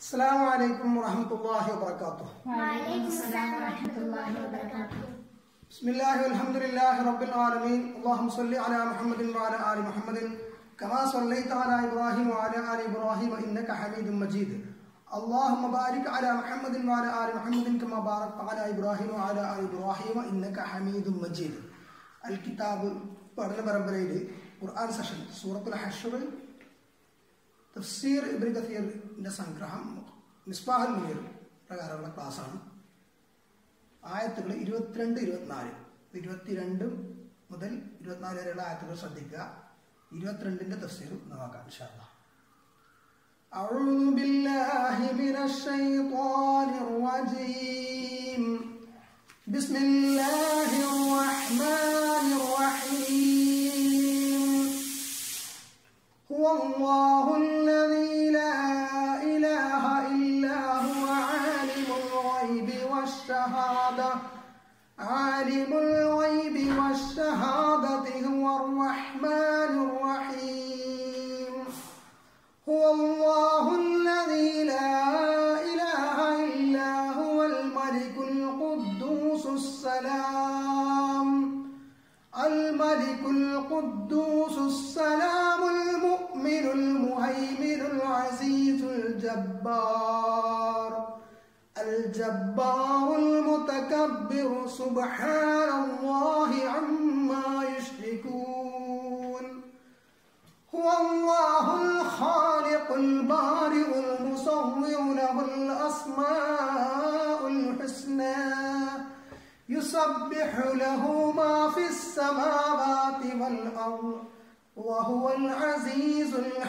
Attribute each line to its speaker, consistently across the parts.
Speaker 1: السلام عليكم ورحمة الله وبركاته
Speaker 2: وعليكم السلام ورحمة الله وبركاته
Speaker 1: بسم الله والحمد لله رب العالمين اللهم صل على محمد وعلى آل محمد كما صليت على إبراهيم وعلى آل إبراهيم إنك حميد مجيد اللهم بارك على محمد وعلى آل محمد كما باركت على إبراهيم وعلى آل إبراهيم إنك حميد مجيد الكتاب പഠന പരമ്പരയിൽ ഖുർആൻ സെഷൻ സൂറത്തുൽ ഹഷർ തഫ്സീർ ഇബ്രി കസീറിൻ്റെ സംഗ്രഹം മിസ്ബാഹുൽ മുനീർ പ്രകാരമുള്ള ക്ലാസ്സാണ് ആയത്തുകൾ ഇരുപത്തിരണ്ട് ഇരുപത്തിനാല് ഇരുപത്തിരണ്ട് മുതൽ ഇരുപത്തിനാല് വരെയുള്ള ആയത്തുകൾ ശ്രദ്ധിക്കുക ഇരുപത്തിരണ്ടിന്റെ തഫ്സീർ നോക്കാം ഇൻഷാല്ലാ أعوذ بالله من الشيطان الرجيم بسم الله الرحمن الرحيم هو الله الذي لا إله إلا هو عالم الغيب والشهادة عالم الغيب والشهادة هو الرحمن الرحيم هو الله الذي لا إله إلا هو الملك القدوس السلام الملك القدوس السلام المؤمن المهيمن العزيز الجبار الجبار المتكبر سبحان الله عما يشركون هو الله الخالق البارئ المصور له الأسماء الحسنى يسبح له ما في السماوات والأرض وهو العزيز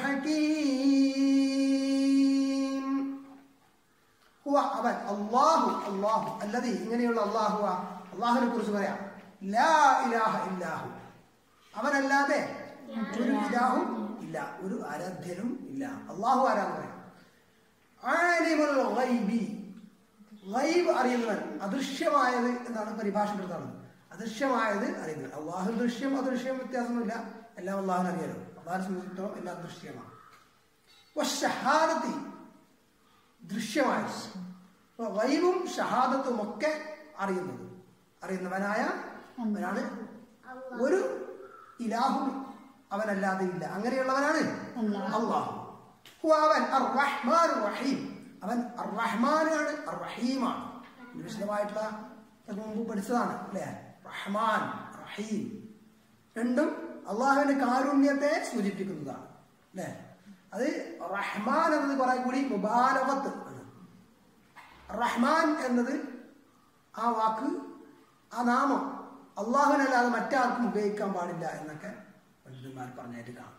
Speaker 1: الحكيم هو അവൻ അള്ളാഹു അള്ളാഹു അല്ലതി ഇങ്ങനെയുള്ള അള്ളാഹു അള്ളാഹുവിനെ കുറിച്ച് പറയാം ലാ ഇലാഹ ഇല്ലാഹു അവനല്ലാതെ ഒരു ഇലാഹും ഇല്ല ഒരു ആരാധ്യനും ഇല്ല അള്ളാഹു ആരാന്ന് പറയാം ആലിമുൽ ഗൈബി ഗൈബ് അറിയുന്നവൻ അദൃശ്യമായത് എന്നാണ് പരിഭാഷപ്പെടുത്തുന്നത് അദൃശ്യമായത് അറിയുന്നത് അള്ളാഹു ദൃശ്യം അദൃശ്യം വ്യത്യാസമൊന്നുമില്ല എല്ലാം അള്ളാഹുവിന് അറിയാലോ അള്ളാഹിനെ സംബന്ധിച്ചിടത്തോളം എല്ലാം ദൃശ്യമാണ് ഷഹാദത്തി ദൃശ്യമായത് അപ്പൊ വൈബും ഷഹാദത്തും ഒക്കെ അറിയുന്നത് അറിയുന്നവനായ അവനാണ് ഒരു ഇലാഹും അവനല്ലാതെ ഇല്ല അങ്ങനെയുള്ളവനാണ് അള്ളാഹു ഹുവ അവൻ അർ റഹ്മാൻ റഹീം അവൻ അർ റഹ്മാനാണ് അർ റഹീമാണ് ഇത് വിശദമായിട്ടുള്ള ഇതൊക്കെ മുമ്പ് പഠിച്ചതാണ് അല്ലേ റഹ്മാൻ റഹീം രണ്ടും അള്ളാഹുവിന്റെ കാരുണ്യത്തെ സൂചിപ്പിക്കുന്നതാണ് അല്ലേ അത് റഹ്മാൻ എന്നത് കുറെ കൂടി മുബാലവത്ത് ആണ് റഹ്മാൻ എന്നത് ആ വാക്ക് ആ നാമം അള്ളാഹുവിനല്ലാതെ മറ്റാർക്കും ഉപയോഗിക്കാൻ പാടില്ല എന്നൊക്കെ പണ്ഡിതന്മാർ പറഞ്ഞായിട്ട് കാണാം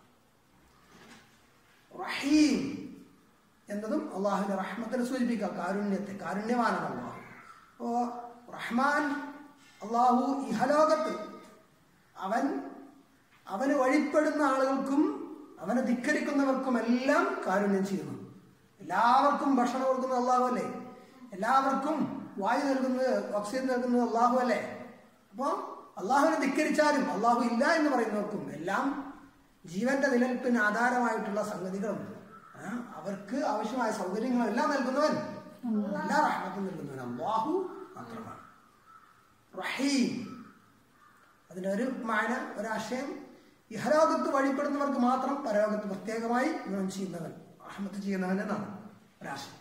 Speaker 1: റഹീം എന്നതും അള്ളാഹുവിന്റെ റഹ്മത്തിനെ സൂചിപ്പിക്കുക കാരുണ്യത്തെ കാരുണ്യവാനാണ് അള്ളാഹു അപ്പോ റഹ്മാൻ അള്ളാഹു ഇഹലോകത്ത് അവൻ അവന് വഴിപ്പെടുന്ന ആളുകൾക്കും അവനെ ധിക്കരിക്കുന്നവർക്കും എല്ലാം കാരുണ്യം ചെയ്യുന്നു എല്ലാവർക്കും ഭക്ഷണം കൊടുക്കുന്നത് അള്ളാഹു അല്ലേ എല്ലാവർക്കും വായു നൽകുന്നത് ഓക്സിജൻ നൽകുന്നത് അള്ളാഹു അല്ലേ അപ്പോൾ അള്ളാഹുവിനെ ധിക്കരിച്ചാലും അള്ളാഹു ഇല്ല എന്ന് പറയുന്നവർക്കും എല്ലാം ജീവന്റെ നിലനിൽപ്പിന് ആധാരമായിട്ടുള്ള സംഗതികളും ആ, അവർക്ക് ആവശ്യമായ സൗകര്യങ്ങളും എല്ലാം നൽകുന്നവൻ എല്ലാ റഹ്മത്തും നൽകുന്നവൻ അള്ളാഹു മാത്രമാണ് റഹീം അതിൻ്റെ ഒരു മാന ഒരാശയം ഇഹലോകത്ത് വഴിപ്പെടുന്നവർക്ക് മാത്രം പരലോകത്ത് പ്രത്യേകമായി ഗുണം ചെയ്യുന്നവൻ റഹ്മത്ത് ചെയ്യുന്നവൻ എന്നാണ് ഒരാശയം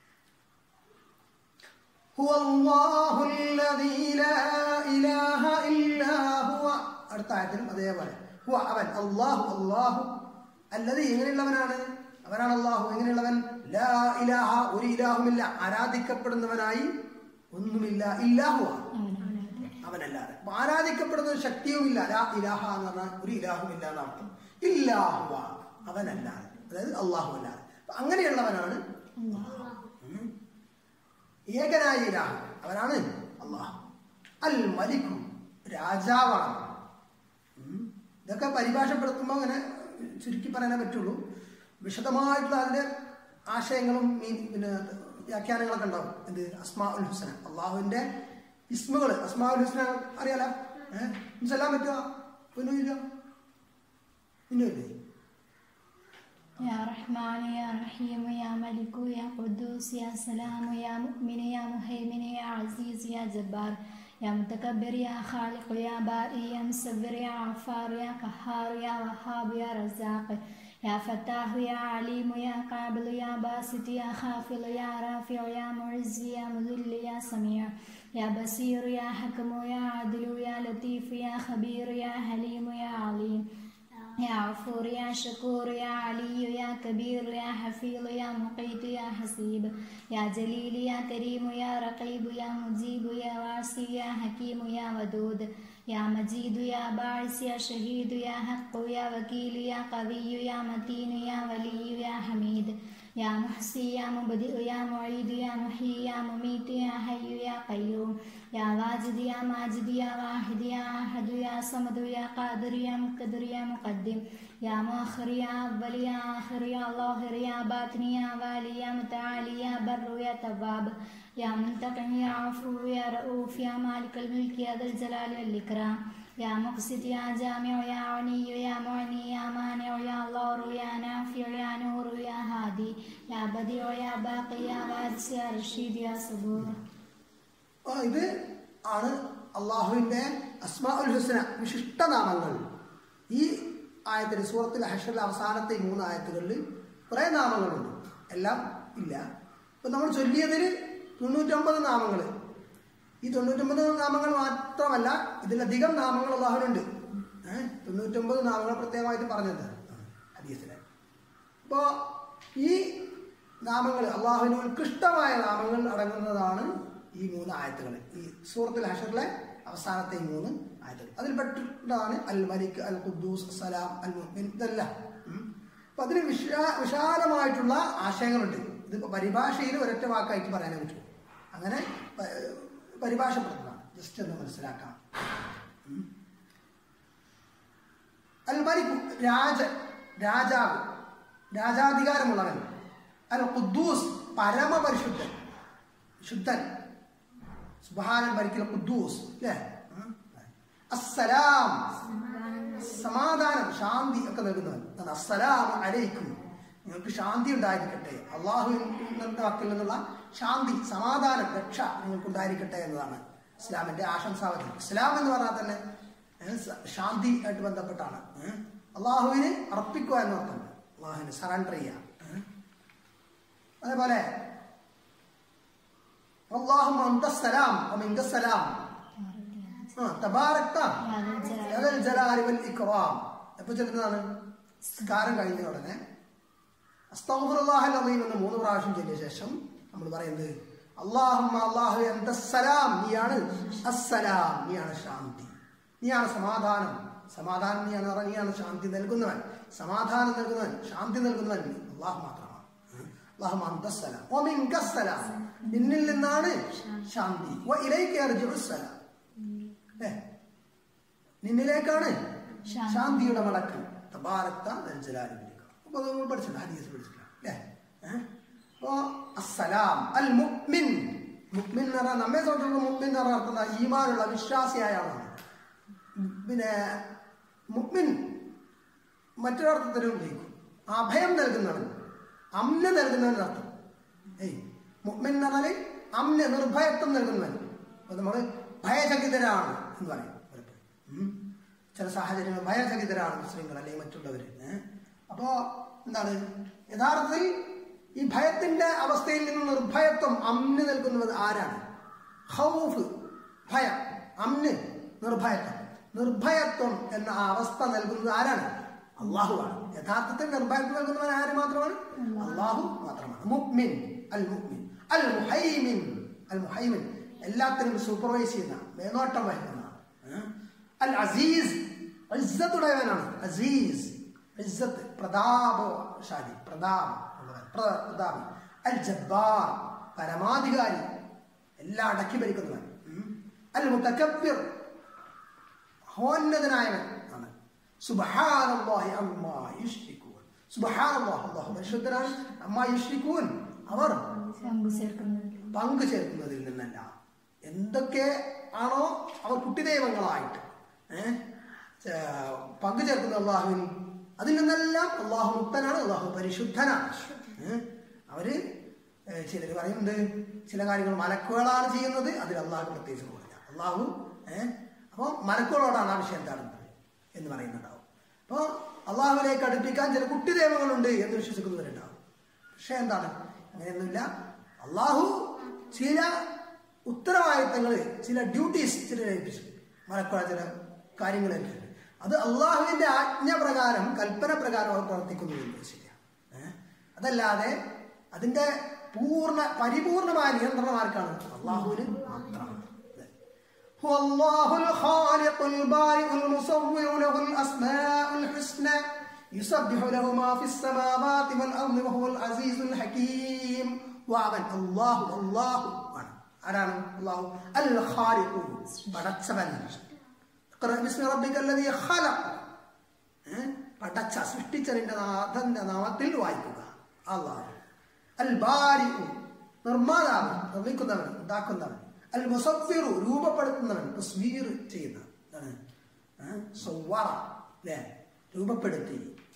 Speaker 1: هو الله الذي لا إله إلا هو അടുത്ത ആയത്തിലും അതേപോലെ ഹുവ അവൻ അള്ളാഹു അള്ളാഹു അല്ലത് എങ്ങനെയുള്ളവനാണ് അവനാണ് അള്ളാഹു എങ്ങനെയുള്ളവൻ ലാ ഇലാഹ ഒരു ഇലാഹുമില്ല ആരാധിക്കപ്പെടുന്നവനായി ഒന്നുമില്ല ഇല്ലാഹുവ അവനല്ലാതെ അപ്പൊ ആരാധിക്കപ്പെടുന്ന ഒരു ശക്തിയുമില്ല ലാ ഇലാഹ എന്ന് പറഞ്ഞാൽ ഒരു ഇലാഹുമില്ല എന്നർത്ഥം ഇല്ലാഹുവ അവനല്ലാതെ അതായത് അള്ളാഹു അല്ലാതെ അപ്പൊ അങ്ങനെയുള്ളവനാണ് ഉം. ഏകനായ ഇലാഹ് അവനാണ് അള്ളാഹു അൽ മലിക്കു രാജാവാണ് ഉം. ഇതൊക്കെ പരിഭാഷപ്പെടുത്തുമ്പോൾ അങ്ങനെ ചുരുക്കി പറയാനേ പറ്റുള്ളൂ വിശദമായിട്ടുള്ള അതിന്റെ ആശയങ്ങളും മീ- പിന്നെ വ്യാഖ്യാനങ്ങളൊക്കെ ഉണ്ടാവും എന്ത് അസ്മാ ഉൽ ഹുസന അള്ളാഹുവിന്റെ ഇസ്മുകൾ അസ്മാ ഉൽ ഹുസന അറിയാലോ ഏഹ് മനസ്സിലാൻ പറ്റുമോ പിന്നില്ല പിന്നില്ലേ
Speaker 2: يا رحمن يا رحيم يا ملك يا
Speaker 3: قدوس يا سلام يا مؤمن يا مهيمن يا عزيز يا جبار يا متكبر يا خالق يا بارئ يا مصبر يا غفار يا قهار يا وهاب يا رزاق يا فتاح يا عليم يا قابل يا باسط يا خافض يا رافع يا معز يا مذل يا سميع يا بصير يا حكم يا عدل يا لطيف يا خبير يا حليم يا عليم يا غفور يا شكور يا علي يا كبير يا حفيظ يا مقيت يا حسيب يا جليل يا كريم يا رقيب يا مجيب يا واسي يا حكيم يا ودود يا مجيد يا باعث يا شهيد يا حق يا وكيل يا قوي يا متين يا ولي يا حميد يا محصي يا مبدئ يا معيد يا محيي يا مميت يا حي يا قيوم يا واجد يا ماجد يا واحد يا أحد يا صمد يا قادر يا مقدر يا مقدم يا مؤخر يا أول يا آخر يا ظاهر يا باطن يا والي يا متعالي يا بر يا تواب يا منتقم يا عفو يا رؤوف يا مالك الملك يا ذا الجلال والإكرام يا مقسط يا جامع يا غني يا معني يا مانع يا ضار يا نافع يا نور يا هادي يا بديع يا باقي يا وارث يا رشيد يا صبور
Speaker 1: ആ, ഇത് ആണ് അള്ളാഹുവിൻ്റെ അസ്മാ ഉൽ ഹുസ്ന വിശിഷ്ടനാമങ്ങൾ ഈ ആയത്തിൽ സൂറത്തിൽ ഹഷറിലെ അവസാനത്തെ ഈ മൂന്ന് ആയത്തുകളിൽ കുറേ നാമങ്ങളുണ്ട് എല്ലാം ഇല്ല ഇപ്പം നമ്മൾ ചൊല്ലിയതിൽ തൊണ്ണൂറ്റൊമ്പത് നാമങ്ങൾ ഈ തൊണ്ണൂറ്റൊമ്പത് നാമങ്ങൾ മാത്രമല്ല ഇതിലധികം നാമങ്ങൾ അള്ളാഹുവിനുണ്ട് ഏഹ് തൊണ്ണൂറ്റൊമ്പത് നാമങ്ങൾ പ്രത്യേകമായിട്ട് പറഞ്ഞത് ഹദീസിലെ അപ്പോൾ ഈ നാമങ്ങൾ അള്ളാഹുവിന് ഉത്കൃഷ്ടമായ നാമങ്ങൾ അടങ്ങുന്നതാണ് ഈ മൂന്ന് ആയത്തുകൾ ഈ സൂറത്തുൽ ഹഷറിലെ അവസാനത്തെ ഈ മൂന്ന് ആയത്തുകൾ അതിൽപ്പെട്ടിട്ടാണ് അൽ മലിക് അൽ ഖുദ്ദൂസ് സലാം അൽ മുഅ്മിൻ ഇതെല്ലാം ഉം. അപ്പൊ അതിന് വിശാ വിശാലമായിട്ടുള്ള ആശയങ്ങളുണ്ട് ഇതിപ്പോ പരിഭാഷയിൽ ഒരൊറ്റ വാക്കായിട്ട് പറയാനേ പറ്റൂ അങ്ങനെ പ- പരിഭാഷപ്പെടുന്നതാണ് ജസ്റ്റ് ഒന്ന് മനസ്സിലാക്കാം അൽ മലിക് രാജ രാജാവ് രാജാധികാരമുള്ളവൻ അൽ ഖുദ്ദൂസ് പരമപരിശുദ്ധൻ ശുദ്ധൻ സുബ്ഹാനൽ മലിക്കൽ ഖുദ്ദൂസ് അല്ലേ ഉം. അസ്സലാം സമാധാനം ശാന്തി ഒക്കെ നൽകുന്നവൻ അത് അസ്സലാം അലൈക്കും നിങ്ങൾക്ക് ശാന്തി ഉണ്ടായിരിക്കട്ടെ അള്ളാഹുവിന്റെ വാക്കിൽ നിന്നുള്ള ശാന്തി സമാധാനം രക്ഷ നിങ്ങൾക്ക് ഉണ്ടായിരിക്കട്ടെ എന്നതാണ് ഇസ്ലാമിന്റെ ആശംസാവധി ഇസ്ലാം എന്ന് പറഞ്ഞാൽ തന്നെ ഏഹ്, സ- ശാന്തി ആയിട്ട് ബന്ധപ്പെട്ടാണ് ഏഹ്. അള്ളാഹുവിന് അർപ്പിക്കുക എന്നർത്ഥം അള്ളാഹുവിന് സറണ്ടർ ചെയ്യുക ഏഹ്. അതേപോലെ അള്ളാഹു അന്തസ്സലാം അമിങ്കസ്സലാം ആ തബാരക്ത യദൽ ജലാലി വൽ ഇക്റാം എപ്പോ ചൊല്ലുന്നതാണ് സ്കാരം കഴിഞ്ഞ ഉടനെ അസ്തഗ്ഫിറുല്ലാഹൽ അലീം എന്ന് മൂന്ന് പ്രാവശ്യം ചൊല്ലിയ ശേഷം നമ്മൾ പറയുന്നത് അല്ലാഹുമ്മ അല്ലാഹു അന്തസ്സലാം നീയാണ് അസ്സലാം നീയാണ് ശാന്തി നീയാണ് സമാധാനം സമാധാനം നീയാണ് പറഞ്ഞാൽ നീയാണ് ശാന്തി നൽകുന്നവൻ സമാധാനം നൽകുന്നവൻ ശാന്തി നൽകുന്നവൻ നീ. അല്ലാഹു മാത്രമാണ് അല്ലാഹു അന്തസ്സലാം വ മിൻകസ്സലാം നിന്നിൽ നിന്നാണ് ശാന്തി വ ഇലൈക യർജിഉസ്സലാം അല്ലേ നിന്നിലേക്കാണ് ശാന്തിയുടെ മടക്കം തബാരക്ത ജലാലിലേക്ക് അപ്പൊ അത് നമ്മൾ പഠിച്ചിട്ടുണ്ട് ഹദീസ് പഠിച്ചിട്ടുണ്ട് അല്ലേ ഏഹ്? അപ്പോ അസ്സലാം അൽ മുഅ്മിൻ മുഅ്മിൻ എന്ന് പറഞ്ഞാൽ നമ്മെ സംബന്ധിച്ചിടത്തോളം മുഅ്മിൻ എന്ന് പറഞ്ഞാൽ അർത്ഥം എന്താ? ഈമാനുള്ള വിശ്വാസിയായ ആളാണ് പിന്നെ മുഅ്മിൻ മറ്റൊരർത്ഥത്തിലും ഉപയോഗിക്കും അഭയം നൽകുന്നവൻ അമ്ന നൽകുന്നവൻ അർത്ഥം ഏയ് മുഅ്മിൻ എന്ന് പറഞ്ഞാല് അമ്ന നിർഭയത്വം നൽകുന്നവൻ അപ്പൊ നമ്മൾ ഭയചകിതരാണ് എന്ന് പറയും പലപ്പോഴും ഉം. ചില സാഹചര്യങ്ങൾ ഭയചകിതരാണ് മുസ്ലിങ്ങൾ അല്ലെങ്കിൽ മറ്റുള്ളവർ അപ്പോ എന്താണ് യഥാർത്ഥത്തിൽ ഈ ഭയത്തിന്റെ അവസ്ഥയിൽ നിന്ന് നിർഭയത്വം അമ്ന് നൽകുന്നത് ആരാണ് ഹൗഫ് ഭയം അമ്ന് നിർഭയത്വം നിർഭയത്വം എന്ന ആ അവസ്ഥ നൽകുന്നത് ആരാണ് അള്ളാഹുവാണ് യഥാർത്ഥത്തിൽ നിർഭയത്വം നൽകുന്നവൻ ആര് മാത്രമാണ് അള്ളാഹു മാത്രമാണ് മുഅ്മിൻ അൽ മുഅ്മിൻ അൽ മുഹൈമിൻ അൽ മുഹൈമിൻ എല്ലാത്തിനും സൂപ്പർവൈസ് ചെയ്യുന്ന മേനോട്ടം വഹിക്കുന്നതാണ് ഏഹ്? അൽ അസീസ് ഇസ്സത്തുടയവനാണ് അസീസ് ഇസ്സത്ത് പ്രതാപശാലി പ്രതാപം ഉള്ളവൻ പ്ര- പ്രതാപി അൽ ജബ്ബാർ പരമാധികാരി എല്ലാം അടക്കി ഭരിക്കുന്നവൻ ഉം. അൽ മുതക്കബ്ബിർ മഹോന്നതനായവൻ ആണ് സുബ്ഹാനല്ലാഹി അമ്മാ യുശ്രികൂൻ സുബ്ഹാനല്ലാഹ് അല്ലാഹു പരിശുദ്ധനാണ് അമ്മാ യുശ്രികൂൻ അവർ
Speaker 3: പങ്കു ചേർക്കുന്നത്
Speaker 1: പങ്കു ചേർക്കുന്നതിൽ നിന്നല്ല എന്തൊക്കെ ആണോ അവർ കുട്ടിദൈവങ്ങളായിട്ട് ഏഹ് പങ്കു ചേർക്കുന്ന അള്ളാഹുവിൽ അതിൽ നിന്നെല്ലാം അള്ളാഹു മുക്തനാണ് അള്ളാഹു പരിശുദ്ധനാണ് ഏഹ് അവര് ചിലർ പറയുന്നുണ്ട് ചില കാര്യങ്ങൾ മലക്കുകളാണ് ചെയ്യുന്നത് അതിൽ അള്ളാഹു പ്രത്യേകിച്ച് പറഞ്ഞ അള്ളാഹു ഏഹ് അപ്പോൾ മലക്കുകളോടാണ് ആ വിഷയം തടഞ്ഞത് എന്ന് പറയുന്നുണ്ടാവും അപ്പോൾ അള്ളാഹുവിലേക്ക് അടുപ്പിക്കാൻ ചില കുട്ടി ദൈവങ്ങളുണ്ട് എന്ന് വിശ്വസിക്കുന്നവരുണ്ടാവും പക്ഷെ എന്താണ് അങ്ങനെയൊന്നുമില്ല അള്ളാഹു ചില ഉത്തരവാദിത്തങ്ങൾ ചില ഡ്യൂട്ടീസ് ചില ഏൽപ്പിച്ചു മലക്കുഴ ചില കാര്യങ്ങൾ ഏൽപ്പിച്ചു അത് അള്ളാഹുവിന്റെ ആജ്ഞ പ്രകാരം കൽപ്പന പ്രകാരം അവർ പ്രവർത്തിക്കുന്നു എന്ന് ശരിയാണ് ഏഹ്? അതല്ലാതെ അതിന്റെ പൂർണ്ണ പരിപൂർണമായ നിയന്ത്രണം ആർക്കാണ് അള്ളാഹുവിന് മാത്രമാണ് അതെ. هو الله الخالق البارئ المصور له الأسماء الحسنى يسبح له ما في السماوات والأرض وهو العزيز الحكيم وعمل الله الله ആണ്. ആരാണ് അള്ളാഹു അൽ ഖാലിഖു പടച്ചവൻ اقرأ باسم ربك الذي خلق ഏ? പടച്ച സൃഷ്ടിച്ചതിന്റെ നാഥന്റെ നാമത്തിൽ വായിക്കുക അള്ളാഹു അൽ ബാരിഉ നിർമ്മാതാവ് നിർമ്മിക്കുന്നവൻ ഉണ്ടാക്കുന്നവൻ അൽ മുസഫിറു രൂപപ്പെടുത്തുന്നവൻ തസ്വീർ ചെയ്യുന്ന എന്താണ് ഏ? സവ്വറ അല്ലേ രൂപപ്പെടുത്തി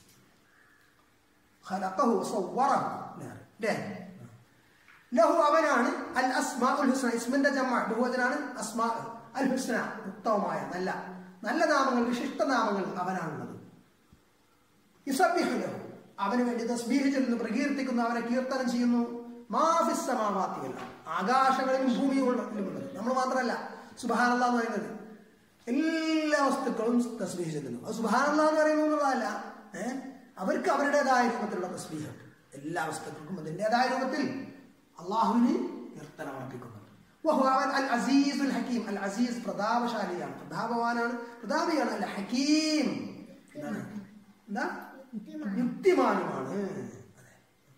Speaker 1: ഖലഖഹു വസവ്വറഹു അല്ലേ ലഹു അവനാണ് അൽ അസ്മാ ഉൽ ഹുസ്ന ഇസ്മിന്റെ ജമ്മ ബഹുവചനാണ് അസ്മാ അൽ ഹുസ്ന ഉത്തമമായ നല്ല നല്ല നാമങ്ങൾ വിശിഷ്ട നാമങ്ങൾ അവനാണുള്ളത് യുസബ്ബിഹു ലഹു അവന് വേണ്ടി തസ്ബീഹ് ചെല്ലുന്നു പ്രകീർത്തിക്കുന്നു അവനെ കീർത്തനം ചെയ്യുന്നു മാഫിസമാവാത്തിയല്ല ആകാശങ്ങളിലും ഭൂമിയിലുമുള്ളത് നമ്മൾ മാത്രമല്ല സുബഹാനല്ല എന്ന് പറയുന്നത് എല്ലാ വസ്തുക്കളും തസ്ബീഹ് ചെല്ലുന്നു അത് സുബഹാനല്ല എന്ന് പറയുന്നു എന്നുള്ളതല്ല ഏഹ് അവർക്ക് അവരുടേതായ രൂപത്തിലുള്ള തസ്ബീഹ് ഉണ്ട് എല്ലാ വസ്തുക്കൾക്കും അതിൻ്റെതായ രൂപത്തിൽ അള്ളാഹുവിന് കീർത്തനം അർപ്പിക്കുന്നുണ്ട് വഹു അവൻ അൽ അസീസുൽ ഹക്കീം അൽ അസീസ് പ്രതാപശാലിയാണ് പ്രതാപവാനാണ് പ്രതാപിയാണ് അൽ ഹക്കീം എന്താണ് എന്താ യുക്തിമാനുമാണ് അതെ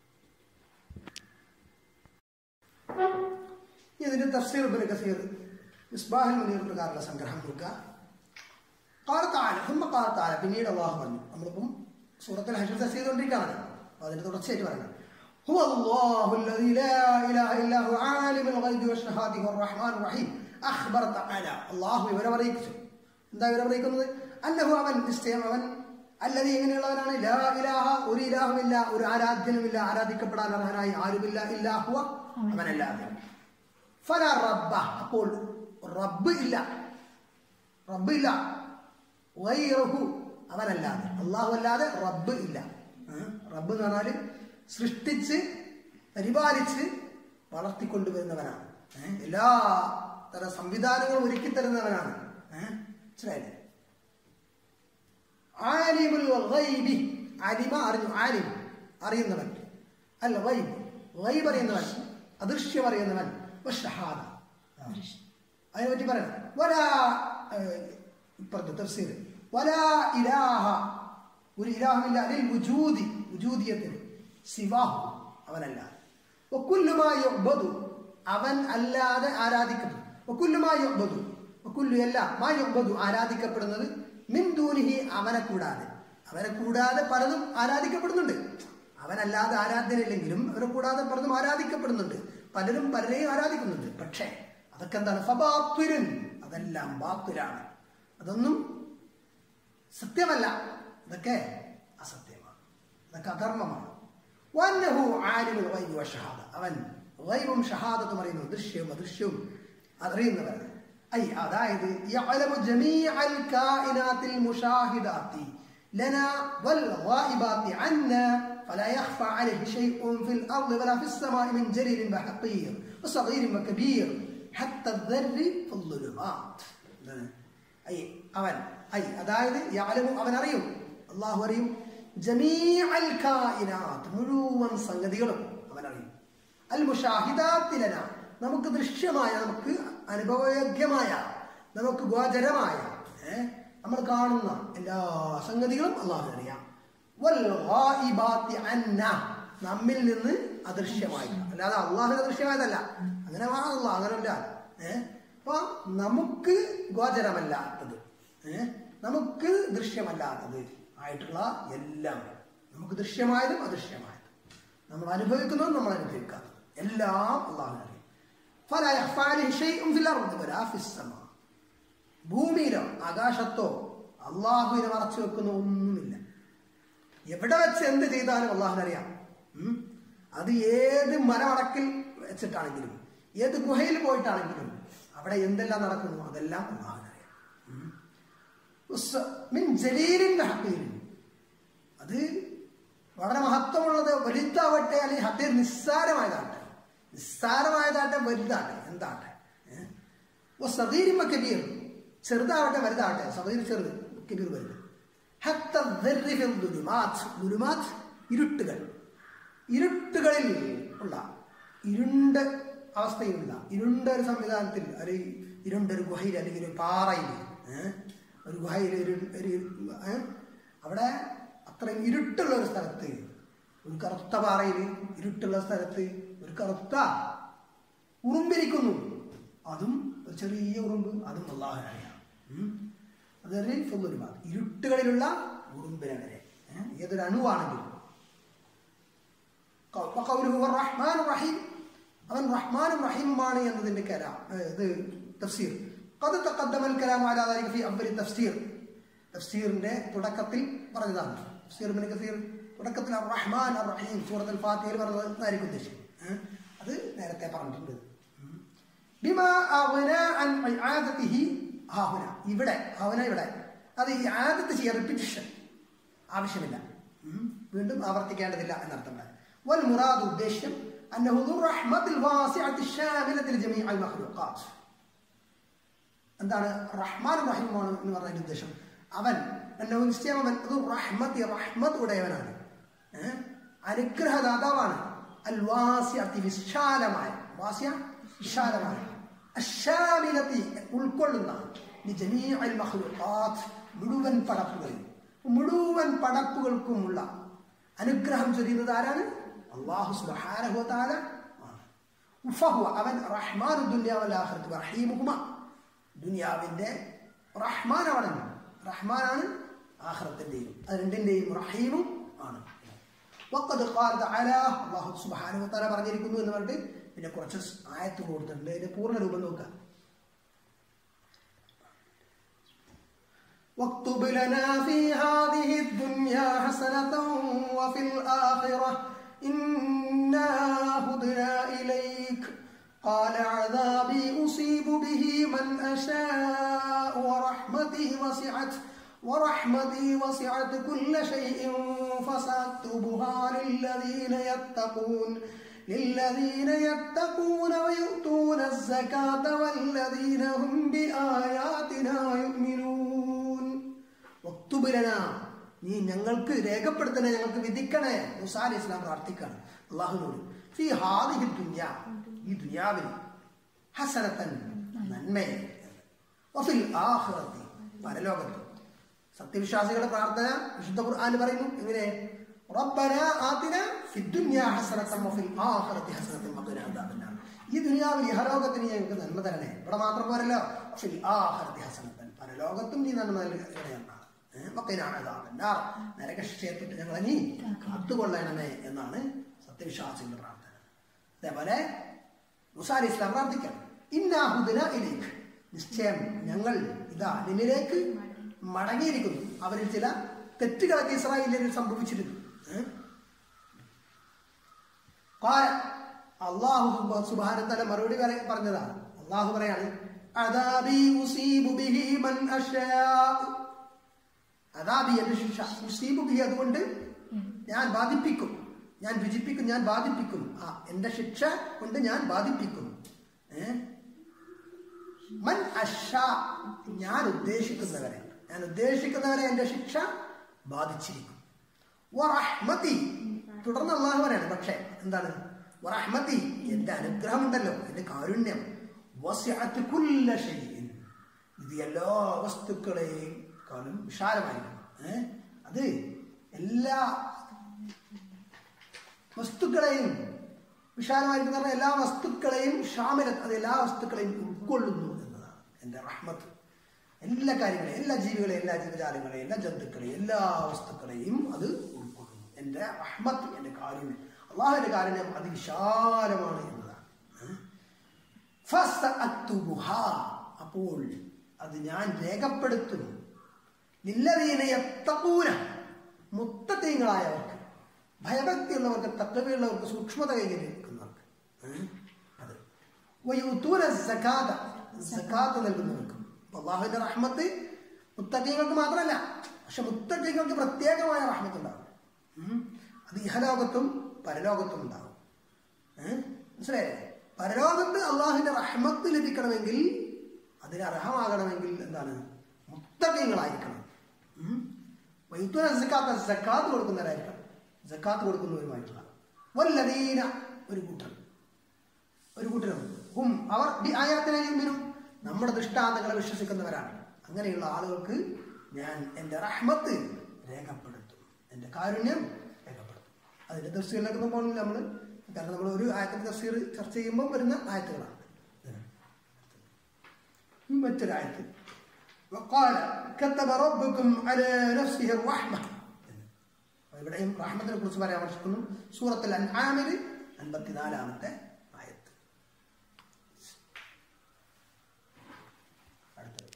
Speaker 1: ഇനി ഇതിന്റെ തഫ്സീർ ഇബ്നു കസീർ മിസ്ബാഹുൽ മുനീർ പ്രകാരമുള്ള സംഗ്രഹം നോക്കുക قال تعالى ثم قال تعالى പിന്നീട് അള്ളാഹു പറഞ്ഞു നമ്മളിപ്പം സൂറത്തിൽ ഹഷർ തഫ്സീർ ചെയ്തുകൊണ്ടിരിക്കുകയാണ് അപ്പോൾ അതിന്റെ തുടർച്ചയായിട്ട് പറയുന്നത് هو الله الذي لا إله إلا هو عالم الغيب والشهادة هو الرحمن الرحيم أخبر تعالى الله വിവരം അറിയിച്ചു എന്താ വിവരം അറിയിക്കുന്നത് അന്നഹു അവൻ നിശ്ചയം അവൻ അല്ലതി എങ്ങനെയുള്ളവനാണ് ലാ ഇലാഹ ഒരു ഇലാഹുമില്ല ഒരു ആരാധ്യനുമില്ല ആരാധിക്കപ്പെടാൻ അർഹനായി ആരുമില്ല ഇല്ലാഹുവ അവനല്ലാതെ ഫല റബ്ബ അപ്പോൾ റബ്ബ് ഇല്ല റബ്ബ് ഇല്ല വൈറഹു അവനല്ലാതെ അള്ളാഹു അല്ലാതെ റബ്ബ് ഇല്ല ഏ? റബ്ബ് എന്ന് പറഞ്ഞാൽ സൃഷ്ടിച്ച് പരിപാലിച്ച് വളർത്തിക്കൊണ്ടുവരുന്നവനാണ് ഏ? എല്ലാ തരം സംവിധാനങ്ങളും ഒരുക്കി തരുന്നവനാണ് ഏഹ് മനസ്സിലായില്ലേ ആലിമുൽ ഗൈബി ആലിമ അറിഞ്ഞു ആലിം അറിയുന്നവൻ അല്ല ഗൈബ് ഗൈബ് അറിയുന്നവൻ അദൃശ്യം അറിയുന്നവൻ വശഹാദ അതിനെ പറ്റി പറയണം വലാ ഏഹ്, ഇപ്പുറത്ത് തഫ്സീർ വലാ ഇലാഹ ഒരു ഇലാഹമില്ല അതിൽ വുജൂദി വുജൂദിയത്തിന് സിവാഹു അവനല്ല വക്കുല്ലുമാ യുഅ്ബദു അവൻ അല്ലാതെ ആരാധിക്കപ്പെടും വക്കുല്ലുമാ യുഅ്ബദു വക്കുല്ലു അല്ല മാ യുഅ്ബദു ആരാധിക്കപ്പെടുന്നത് മിൻ ദൂനിഹി അവനെ കൂടാതെ അവനെ കൂടാതെ പലതും ആരാധിക്കപ്പെടുന്നുണ്ട് അവനല്ലാതെ ആരാധ്യനില്ലെങ്കിലും അവനെ കൂടാതെ പലതും ആരാധിക്കപ്പെടുന്നുണ്ട് പലരും പലരെയും ആരാധിക്കുന്നുണ്ട് പക്ഷേ അതൊക്കെ എന്താണ് ഫബാത്തുരൻ അതെല്ലാം ബാത്തുലാണ് അതൊന്നും സത്യമല്ല ഇതൊക്കെ അസത്യമാണ് ഇതൊക്കെ അധർമ്മമാണ് വന്നഹു ആലിമുൽ ഗൈബി വശഹാദ അവൻ ഗൈബും ഷഹാദത്തും അറിയുന്നു ദൃശ്യവും അദൃശ്യവും അറിയുന്നവരാണ് ഐ അതായത് യഅലമു ജമീഅൽ കായിനാത്തിൽ മുഷാഹിദാത്തി لنا والغائبات عنا فلا يخفى عليه شيء في الأرض ولا في السماء من جليل وحقير وصغير وكبير حتى الذر في الظلمات ഐ അവൻ ഐ അതായത് യാലമു അവൻ അറിയും അള്ളാഹു അറിയും ജമീഅൽ കായിനാത്ത് മുഴുവൻ സംഗതികളും അവൻ അറിയും അൽ മുഷാഹിദാത്തിലന നമുക്ക് ദൃശ്യമായ നമുക്ക് അനുഭവയോഗ്യമായ നമുക്ക് ഗോചരമായ ഏ, നമ്മൾ കാണുന്ന എല്ലാ സംഗതികളും അള്ളാഹു അറിയാം വൽ ഗായിബാത്തി അന്ന നമ്മിൽ നിന്ന് അദൃശ്യമായി അല്ലാതെ അള്ളാഹുവിന് അദൃശ്യമായതല്ല അങ്ങനെ അള്ളാഹ് അങ്ങനല്ല ഏഹ് അപ്പൊ നമുക്ക് ഗോചരമല്ലാത്തത് ഏഹ് നമുക്ക് ദൃശ്യമല്ലാത്തത് ആയിട്ടുള്ള എല്ലാം നമുക്ക് ദൃശ്യമായതും അദൃശ്യമായതും നമ്മൾ അനുഭവിക്കുന്നതും നമ്മൾ അനുഭവിക്കാത്തതും എല്ലാം അള്ളാഹുവിനറിയാം فلا يخفى عليه شيء في الأرض ولا في السماء ഭൂമിയിലോ ആകാശത്തോ അള്ളാഹുവിനെ മറച്ചു വെക്കുന്ന ഒന്നുമില്ല എവിടെ വെച്ച് എന്ത് ചെയ്താലും അള്ളാഹുവിനറിയാം ഉം? അത് ഏത് മലമടക്കിൽ വെച്ചിട്ടാണെങ്കിലും ഏത് ഗുഹയിൽ പോയിട്ടാണെങ്കിലും അവിടെ എന്തെല്ലാം നടക്കുന്നു അതെല്ലാം അള്ളാഹുവിനറിയാം ഉം. ഉസ് മിൻ ജലീലിൻ ഹക്കീലിൻ അത് വളരെ മഹത്വമുള്ളത് വലുതാവട്ടെ അല്ലെങ്കിൽ ഹത്തീർ നിസ്സാരമായതാട്ടെ നിസ്സാരമായതാട്ടെ വലുതാട്ടെ എന്താട്ടെ സദീരിമ കബീർ ചെറുതാവട്ടെ വലുതാവട്ടെ സദീർ ചെറുത് കബീർ വലുത് ഹത്ത ദർരി ഫിൽ ദുലുമാത്ത് ദുലുമാത്ത് ഇരുട്ടുകൾ ഇരുട്ടുകളിൽ ഉള്ള ഇരുണ്ട അവസ്ഥയിലുള്ള ഇരുണ്ട ഒരു സംവിധാനത്തിൽ ഒരു ഇരുണ്ട ഒരു ഗുഹയിൽ അല്ലെങ്കിൽ ഒരു പാറയിൽ ഏഹ്, ഒരു ഗുഹയിൽ ഒരു ഒരു ഏഹ്, അവിടെ അത്രയും ഇരുട്ടുള്ള ഒരു സ്ഥലത്ത് ഒരു കറുത്ത പാറയിൽ ഇരുട്ടുള്ള സ്ഥലത്ത് ഒരു കറുത്ത ഉറുമ്പിരിക്കുന്നു അതും ഒരു ചെറിയ ഉറുമ്പ് അതും അള്ളാഹുനറിയാം അതൊരു ഫുള്ളൊരുപാട് ഇരുട്ടുകളിലുള്ള ഉറുമ്പിനെ വരെ ഏഹ്, ഏതൊരു അണുവാണെങ്കിലും وقوله الرحمن الرحيم അവൻ റഹ്മാനും റഹീമുമാണ് എന്നതിന്റെ കലാം ഇത് തഫ്സീർ قد تقدم الكلام على ذلك في أول التفسير തഫ്സീറിന്റെ തുടക്കത്തിൽ പറഞ്ഞതാണ് തഫ്സീർ ഇബ്നു കസീർ തുടക്കത്തിൽ റഹ്മാൻ റഹീം സൂറത്തുൽ ഫാത്തിഹയിൽ പറഞ്ഞത് എന്നായിരിക്കും ഉദ്ദേശിച്ചത് ഏ? അത് നേരത്തെ പറഞ്ഞിട്ടുണ്ട് ഉം. ബിമാ അഗ്ന അൻ ഇആദതിഹി ഹാഹുന ഇവിടെ ഹാഹുന ഇവിടെ അത് ഈ ആദത്ത് ചെയ്യാൻ റിപ്പിറ്റേഷൻ ആവശ്യമില്ല ഉം. വീണ്ടും ആവർത്തിക്കേണ്ടതില്ല എന്നർത്ഥം വൽ മുറാദ് ഉദ്ദേശ്യം أنه ذو الرحمة الواسعة الشاملة لجميع المخلوقات എന്താണ് റഹ്മാൻ റഹീമാണ് എന്ന് പറഞ്ഞതിന്റെ ഉദ്ദേശം അവൻ എന്നെ നിശ്ചയം അവൻ അത് റഹ്മത്തി റഹ്മത്ത് ഉടയവനാണ് ഏഹ്? അനുഗ്രഹദാതാവാണ് അൽ വാസ്യ വിശാലമായ വാസ്യ വിശാലമായ അശാമിലത്തി ഉൾക്കൊള്ളുന്ന ജമീഅൽ മഖ്ലൂഖാത്ത് മുഴുവൻ പടപ്പുകളിൽ മുഴുവൻ പടപ്പുകൾക്കുമുള്ള അനുഗ്രഹം ചൊരിയുന്നത് ആരാണ് അള്ളാഹു സുബ്ഹാനഹു വ തആല ആണ് ഫഹുവ അവൻ റഹ്മാനു ദുനിയാവൽ ആഖിറത്ത് റഹീമുഹുമ ദുനിയാവിന്റെ റഹ്മാനാണ് റഹ്മാനാണ് ആഖിറത്തിന്റെയും അത് രണ്ടിന്റെയും റഹീമും ആണ് വഖദ് ഖാല തആല അല്ലാഹു സുബ്ഹാനഹു വ തആല പറഞ്ഞിരിക്കുന്നു എന്ന് പറഞ്ഞിട്ട് പിന്നെ കുറച്ച് ആയത്ത് കൊടുത്തിട്ടുണ്ട് ഇതിന്റെ പൂർണ്ണ രൂപം നോക്കുക واكتب لنا في هذه الدنيا حسنة وفي الآخرة إنا هدنا إليك قال عذابي أصيب به من أشاء ورحمتي وسعت ورحمتي وسعت كل شيء فسأكتبها للذين يتقون للذين يتقون ويؤتون الزكاة والذين هم بآياتنا يؤمنون واكتب لنا നീ ഞങ്ങൾക്ക് രേഖപ്പെടുത്തണേ ഞങ്ങൾക്ക് വിധിക്കണേ മുസാ അലി ഇസ്ലാം പ്രാർത്ഥിക്കാണ് അള്ളാഹുനോട് ഫി ഹാദിഹി ദുനിയ ഈ ദുനിയാവിൽ ഹസനത്തൻ നന്മയെ വഫിൽ ആഖിറത്തി പരലോകത്ത് സത്യവിശ്വാസികളുടെ പ്രാർത്ഥന വിശുദ്ധ ഖുർആൻ പറയുന്നു എങ്ങനെ റബ്ബന ആതിന ഫിദ്ദുനിയ ഹസനത്തൻ വഫിൽ ആഖിറത്തി ഹസനത്തൻ വഖിന അദാബന്നാർ ഈ ദുനിയാവിൽ ഇഹലോകത്തിന് ഞങ്ങൾക്ക് നന്മ തരണേ ഇവിടെ മാത്രം പോരല്ലോ ഫിൽ ആഖിറത്തി ഹസനത്തൻ പരലോകത്തും നീ നന്മ നൽകണേ എന്നാണ് മക്കനാണ് നരകശിക്ഷയെത്തിട്ട് ഞങ്ങളെ നീ കാത്തുകൊള്ളണമേ എന്നാണ് സത്യവിശ്വാസികളുടെ പ്രാർത്ഥന അതേപോലെ മുസാരി ഇസ്ലാം പ്രാർത്ഥിക്കാം ഇന്നാഹുദിന ഇലേക്ക് നിശ്ചയം ഞങ്ങൾ ഇതാ നിന്നിലേക്ക് മടങ്ങിയിരിക്കുന്നു അവരിൽ ചില തെറ്റുകളൊക്കെ ഇസ്രായേലിൽ സംഭവിച്ചിരുന്നു ഏ? കാല അള്ളാഹു സുബാനത്തല മറുപടി പറ- പറഞ്ഞതാണ് അള്ളാഹു പറയാണ് അദാബി ഉസീബു ബിഹി മൻ അശാ അതാബി എന്റെ ശിക്ഷ മുസീബ് ബി അതുകൊണ്ട് ഞാൻ ബാധിപ്പിക്കും ഞാൻ രുചിപ്പിക്കും ഞാൻ ബാധിപ്പിക്കും ആ എന്റെ ശിക്ഷ കൊണ്ട് ഞാൻ ബാധിപ്പിക്കും ഏ? മൻ അഷ ഞാൻ ഉദ്ദേശിക്കുന്നവരെ ഞാൻ ഉദ്ദേശിക്കുന്നവരെ എന്റെ ശിക്ഷ ബാധിച്ചിരിക്കും വറഹ്മതി തുടർന്ന് അള്ളാഹു പറയാണ് പക്ഷേ എന്താണ് വറഹ്മതി എന്റെ അനുഗ്രഹം ഉണ്ടല്ലോ എന്റെ കാരുണ്യം വസിഅത്ത് കുല്ല ഷൈഇൻ ഇത് എല്ലാ വസ്തുക്കളെയും കാലും വിശാലമായിരിക്കും ഏ? അത് എല്ലാ വസ്തുക്കളെയും വിശാലമായിരിക്കുന്ന പറഞ്ഞാൽ എല്ലാ വസ്തുക്കളെയും ഷാമില അത് എല്ലാ വസ്തുക്കളെയും ഉൾക്കൊള്ളുന്നു എന്നതാണ് എൻ്റെ റഹ്മത്ത് എല്ലാ കാര്യങ്ങളെയും എല്ലാ ജീവികളെയും എല്ലാ ജീവജാലങ്ങളെയും എല്ലാ ജന്തുക്കളെയും എല്ലാ വസ്തുക്കളെയും അത് ഉൾക്കൊള്ളുന്നു എൻ്റെ റഹ്മത്ത് എൻ്റെ കാരുണ്യം അള്ളാഹുവിൻ്റെ കാരുണ്യം അതിവിശാലമാണ് എന്നതാണ് ഏ? ഫസ്അക്തുബുഹാ. അപ്പോൾ അത് ഞാൻ രേഖപ്പെടുത്തും നില്ലതീന എത്തപ്പൂര മുത്തത്തീങ്ങളായവർക്ക് ഭയഭക്തിയുള്ളവർക്ക് തത്വമുള്ളവർക്ക് സൂക്ഷ്മത കൈകരിക്കുന്നവർക്ക് ഏ? അത് വയൂത്തൂന സക്കാത്ത സക്കാത്ത് നൽകുന്നവർക്കും അപ്പൊ അള്ളാഹുവിന്റെ റഹ്മത്ത് മുത്തക്കീങ്ങൾക്ക് മാത്രമല്ല പക്ഷെ മുത്തക്കീങ്ങൾക്ക് പ്രത്യേകമായ റഹ്മത്ത് ഉണ്ടാകും ഉം. അത് ഇഹലോകത്തും പരലോകത്തും ഉണ്ടാകും ഏഹ് മനസ്സിലായേ പരലോകത്ത് അള്ളാഹുവിന്റെ റഹ്മത്ത് ലഭിക്കണമെങ്കിൽ അതിന് അർഹമാകണമെങ്കിൽ എന്താണ് മുത്തകങ്ങളായിരിക്കണം വൈത്തുന സക്കാത്ത സക്കാത്ത് കൊടുക്കുന്നവരായിരിക്കണം സക്കാത്ത് കൊടുക്കുന്നവരുമായിട്ടുള്ള വല്ലതീന ഒരു കൂട്ടർ ഒരു കൂട്ടരുണ്ട് ഹും അവർ ബി ആയാത്തിനെ യുമിനും നമ്മുടെ ദൃഷ്ടാന്തങ്ങളെ വിശ്വസിക്കുന്നവരാണ് അങ്ങനെയുള്ള ആളുകൾക്ക് ഞാൻ എൻ്റെ റഹ്മത്ത് രേഖപ്പെടുത്തും എൻ്റെ കാരുണ്യം രേഖപ്പെടുത്തും അതിൻ്റെ തഫ്സീറിലൊക്കെ ഒന്നും പോകുന്നില്ല നമ്മൾ കാരണം നമ്മൾ ഒരു ആയത്തിൻ്റെ തഫ്സീർ ചർച്ച ചെയ്യുമ്പോൾ വരുന്ന ആയത്തുകളാണ് മറ്റൊരു ആയത്ത് وقال كتب ربكم على نفسه الرحمة ഇവിടെയും റഹ്മത്തിനെ കുറിച്ച് പരാമർശിക്കുന്നു സൂറത്തിൽ അൻആമിൽ അൻപത്തിനാലാമത്തെ ആയത്ത് അടുത്തത്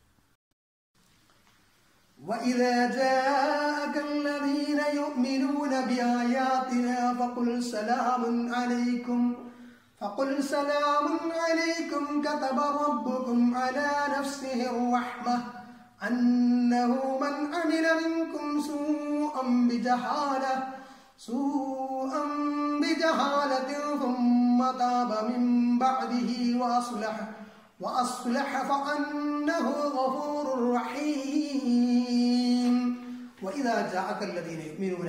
Speaker 1: وإذا جاءك الذين يؤمنون بآياتنا فقل سلام عليكم فقل سلام عليكم كتب ربكم على نفسه الرحمة أنه من عمل منكم سوءا بجهالة سوءا بجهالة ثم تاب من بعده وأصلح وأصلح فأنه غفور رحيم وإذا جاءك الذين يؤمنون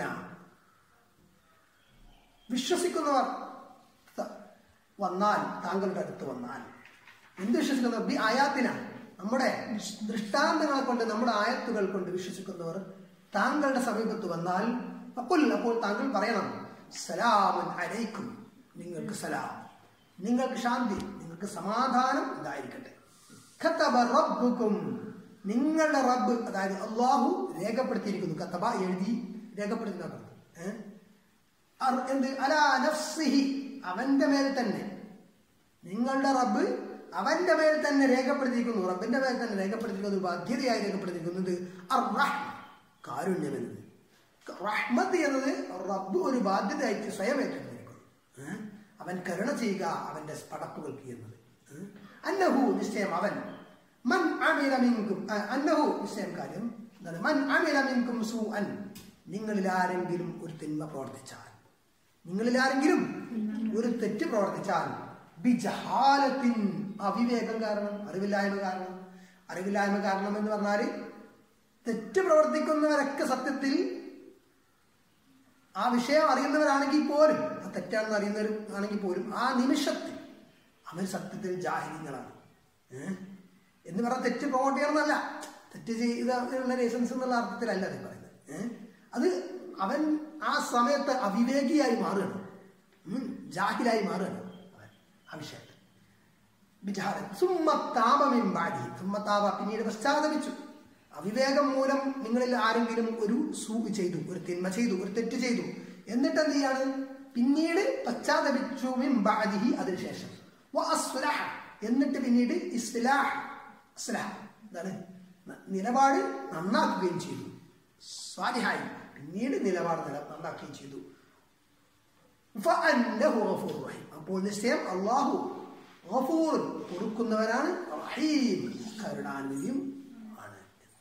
Speaker 1: വിശ്വസിക്കുന്നവർ ത- വന്നാൽ താങ്കളുടെ അടുത്ത് വന്നാൽ എന്ത് വിശ്വസിക്കുന്നവർ ബി ആയാത്തിന നമ്മുടെ ദൃഷ്ടാന്തങ്ങളെ കൊണ്ട് നമ്മുടെ ആയത്തുകൾ കൊണ്ട് വിശ്വസിക്കുന്നവർ താങ്കളുടെ സമീപത്ത് വന്നാൽ അപ്പോൾ അപ്പോൾ താങ്കൾ പറയണം സലാമൻ അലൈക്കും നിങ്ങൾക്ക് സലാം നിങ്ങൾക്ക് ശാന്തി നിങ്ങൾക്ക് സമാധാനം ഉണ്ടായിരിക്കട്ടെ ഖത്തബ റബ്ബുക്കും നിങ്ങളുടെ റബ്ബ് അതായത് അള്ളാഹു രേഖപ്പെടുത്തിയിരിക്കുന്നു ഖത്തബ എഴുതി രേഖപ്പെടുത്തുന്ന ഏഹ് അർ- എന്ത് അലാ നഫ്സിഹി അവന്റെ മേൽ തന്നെ നിങ്ങളുടെ റബ്ബ് അവന്റെ മേൽ തന്നെ രേഖപ്പെടുത്തിയിരിക്കുന്നു റബ്ബിന്റെ മേൽ തന്നെ രേഖപ്പെടുത്തിയിരിക്കുന്നത് ഒരു ബാധ്യതയായി രേഖപ്പെടുത്തിയിരിക്കുന്നത് അർ റഹ്മ കാരുണ്യം എന്നത് റഹ്മത്ത് എന്നത് റബ്ബ് ഒരു ബാധ്യതയായിട്ട് സ്വയം ഏറ്റെടുത്തിരിക്കുന്നു ഏ? അവൻ കരുണ ചെയ്യുക അവന്റെ പടപ്പുകൾക്ക് എന്നത് ഏ? അന്നഹു നിശ്ചയം അവൻ മൻ അമില മിൻകും ആ, അന്നഹു നിശ്ചയം കാര്യം എന്താണ് മൻ അമില മിൻകും സൂ അൻ നിങ്ങളിൽ ആരെങ്കിലും ഒരു തിന്മ പ്രവർത്തിച്ചാൽ നിങ്ങളിൽ ആരെങ്കിലും ഒരു തെറ്റ് പ്രവർത്തിച്ചാൽ ബിജഹാലത്തിൻ അവിവേകം കാരണം അറിവില്ലായ്മ കാരണം അറിവില്ലായ്മ കാരണം എന്ന് പറഞ്ഞാല് തെറ്റ് പ്രവർത്തിക്കുന്നവരൊക്കെ സത്യത്തിൽ ആ വിഷയം അറിയുന്നവരാണെങ്കിൽ പോലും ആ തെറ്റാണെന്ന് അറിയുന്നവർ ആണെങ്കിൽ പോലും ആ നിമിഷത്തിൽ അവർ സത്യത്തിൽ ജാഹിര്യങ്ങളാണ് ഏഹ് എന്ന് പറഞ്ഞാൽ തെറ്റ് പ്രൊമോട്ട് ചെയ്യണമെന്നല്ല തെറ്റ് ചെയ്ത ലൈസൻസ് എന്നുള്ള അർത്ഥത്തിലല്ല അത് പറയുന്നത് ഏഹ് അത് അവൻ ആ സമയത്ത് അവിവേകിയായി മാറുകയാണ് ഉം, ജാഹിലായി മാറുകയാണ് അവൻ ആ വിഷയത്തിൽ വിചാരം സുമ്മത്താപമിമ്പാടി സുമ്മത്താപ പിന്നീട് പശ്ചാത്തപിച്ചു അവിവേകം മൂലം നിങ്ങളിൽ ആരെങ്കിലും ഒരു സൂപ് ചെയ്തു ഒരു തിന്മ ചെയ്തു ഒരു തെറ്റ് ചെയ്തു എന്നിട്ട് എന്ത് ചെയ്യാണ് പിന്നീട് പശ്ചാത്തപിച്ചു മിംബാദിഹി അതിനുശേഷം വ അസ്ലഹ എന്നിട്ട് പിന്നീട് ഇസ്ലാഹ് അസ്ലഹ എന്താണ് ന- നിലപാട് നന്നാക്കുകയും ചെയ്തു സ്വാലിഹായി പിന്നീട് നിലപാട് നില നന്നാക്കുകയും ചെയ്തു ഫഅന്നഹു ഗഫൂർ റഹീം. അപ്പോൾ നിശ്ചയം അള്ളാഹു ഗഫൂർ പൊറുക്കുന്നവരാണ് റഹീം കരുണാനിധിയും ആണ്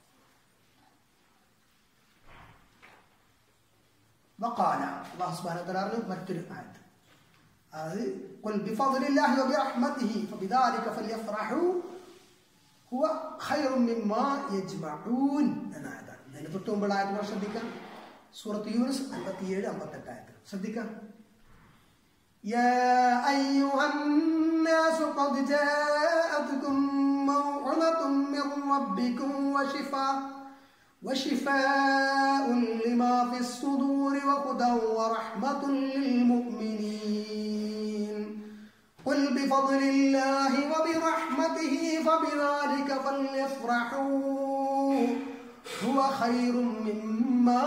Speaker 1: വഖാല അള്ളാഹു സുബ്ഹാനഹു വ തആല മറ്റൊരു ആയത്ത് അത് ഖുൽ ബിഫദ്ലില്ലാഹി വബിറഹ്മതിഹി ഫബിദാലിക ഫല്യഫ്റഹു ഹുവ ഖൈറും മിമ്മാ യജ്മഊൻ എന്ന ആയത്താണ് ഇതിന് തൊട്ട് മുമ്പുള്ള ആയത്തുകൾ ശ്രദ്ധിക്കാം സൂറത്ത് യൂനുസ് 57 58 ആയത്ത് ശ്രദ്ധിക്കാം يا أيها الناس قد جاءتكم موعظة من ربكم وشفاء وشفاء لما في الصدور وهدى ورحمة للمؤمنين قل بفضل الله وبرحمته فبذلك فليفرحوا هو خير مما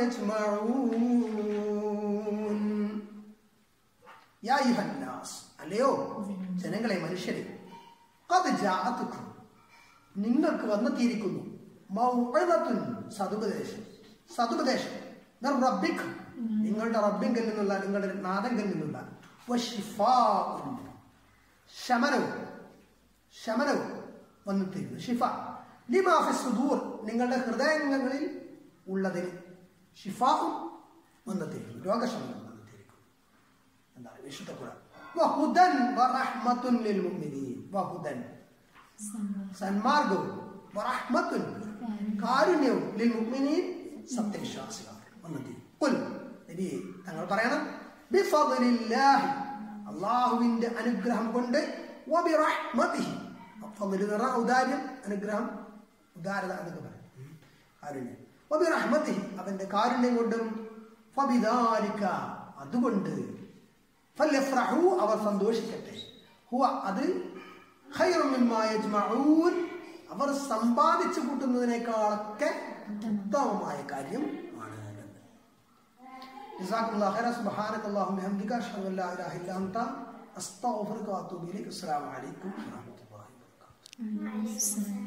Speaker 1: يجمعون യാ യുഹന്നാസ് അല്ലയോ ജനങ്ങളെ മനുഷ്യരെ ഖദ് ജാഅതുക്കും നിങ്ങൾക്ക് വന്നെത്തിയിരിക്കുന്നു മൗഇദത്തുൻ സതുപദേശം സതുപദേശം മിർ റബ്ബിക് നിങ്ങളുടെ നിങ്ങളുടെ റബ്ബിങ്കൽ നിന്നുള്ള നിങ്ങളുടെ നാഥങ്കൽ നിന്നുള്ള വശിഫാഉൻ. ശമനവും ശമനവും വന്നെത്തിയിരുന്നു ഷിഫ ലിമാഫി സുദൂർ നിങ്ങളുടെ ഹൃദയങ്ങളിൽ ഉള്ളതിന് ഷിഫാവും വന്നെത്തിയിരിക്കുന്നു രോഗശമനം വന്നെത്തിയിരിക്കുന്നു എന്താണ് വിശുദ്ധ ഖുർആൻ വഹുദൻ വറഹ്മത്തുൻ ലിൽ മുഅ്മിനീൻ വഹുദൻ സന്മാർഗവും വറഹ്മത്തുൻ കാരുണ്യവും ലിൽ മുഅ്മിനീൻ സത്യവിശ്വാസികൾ വന്നെത്തി ഖുൽ നബി തങ്ങൾ പറയണം ബിഫദ്ലില്ലാഹി അല്ലാഹുവിന്റെ അനുഗ്രഹം കൊണ്ട് വബിറഹ്മതിഹി ഫദ്ൽ എന്ന് പറഞ്ഞാൽ ഔദാര്യം അനുഗ്രഹം ഉദാരത എന്നൊക്കെ പറയും ഉം. കാരുണ്യം വബിറഹ്മതിഹി അവന്റെ കാരുണ്യം കൊണ്ടും ഫബിദാലിക അതുകൊണ്ട് ഫല്യഫ്രഹു അവർ സന്തോഷിക്കട്ടെ ഹുവ അത് ഖൈറു മിമ്മാ യജ്മഊൻ അവർ സമ്പാദിച്ചു കൂട്ടുന്നതിനേക്കാളൊക്കെ ഉത്തമമായ കാര്യം ആണ് എന്ന്. ജസാക്കുമുല്ലാഹ് ഖൈറ സുബ്ഹാനകല്ലാഹു ബിഹംദിക അഷ്ഹദു അൻ ലാ ഇലാഹ ഇല്ല അൻത അസ്തഗ്ഫിറുക വഅതൂബു ഇലൈക് അസ്സലാമു അലൈക്കും വറഹ്മത്തുള്ളാഹി വബറകാതുഹു
Speaker 3: Amen.